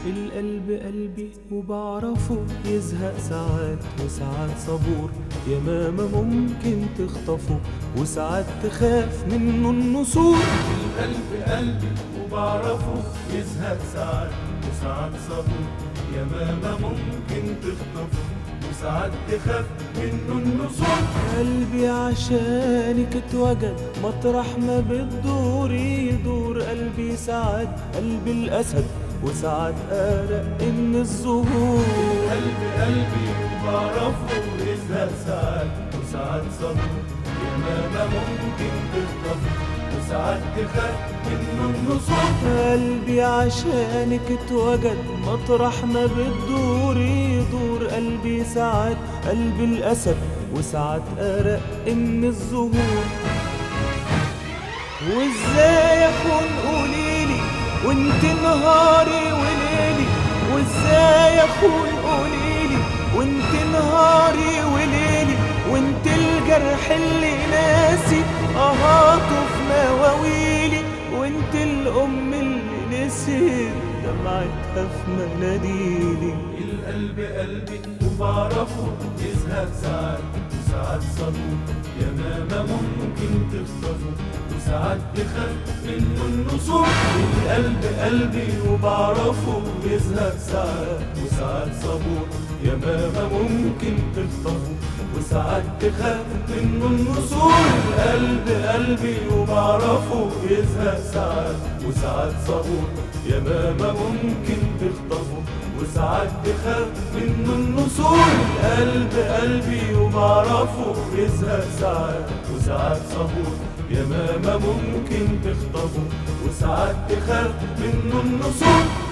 القلب قلبي وبعرفه يزهق ساعات وساعات صبور يا ماما ممكن تخطفه وساعات تخاف منه النسور القلب قلبي وبعرفه يزهق ساعات وساعات صبور يا ماما ممكن تخطفه وساعات تخاف منه النصور قلبي عشانك اتوجد مطرح ما بتدور يدور قلبي ساعات قلب الأسد وساعات أرق من الزهور القلب قلبي وبعرفه يزهق ساعات وساعات صبور يا ماما ممكن تخطفه وساعات تخاف منه النصور قلبي عشانك اتوجد مطرح ما بتدور يدور قلبي ساعات قلب الأسد وساعات أرق من الزهور وازاي اكون قوليلي وانت نهاري وليلي وازاي اكون قوليلي وانت نهاري وليلي وانت الجرح اللي ناسي اهاته في مواويلي وانت الام اللي نسيت دمعتها في مناديلي القلب قلبي وبعرفه يزهق ساعات وساعات صبور يا ماما ممكن تخطفه وساعات تخاف منه النصور القلب قلبي وبعرفه يزهق ساعات وساعات صبور يا ماما ممكن تخطفه وساعات تخاف منه النصور القلب قلبي وبعرفه يزهق ساعات وساعات صبور يا ماما ممكن تخطفه وساعات تخاف منه النصور القلب قلبي وبعرفه يزهق ساعات وساعات صبور يا ماما ممكن تخطفه وساعات تخاف منه النصور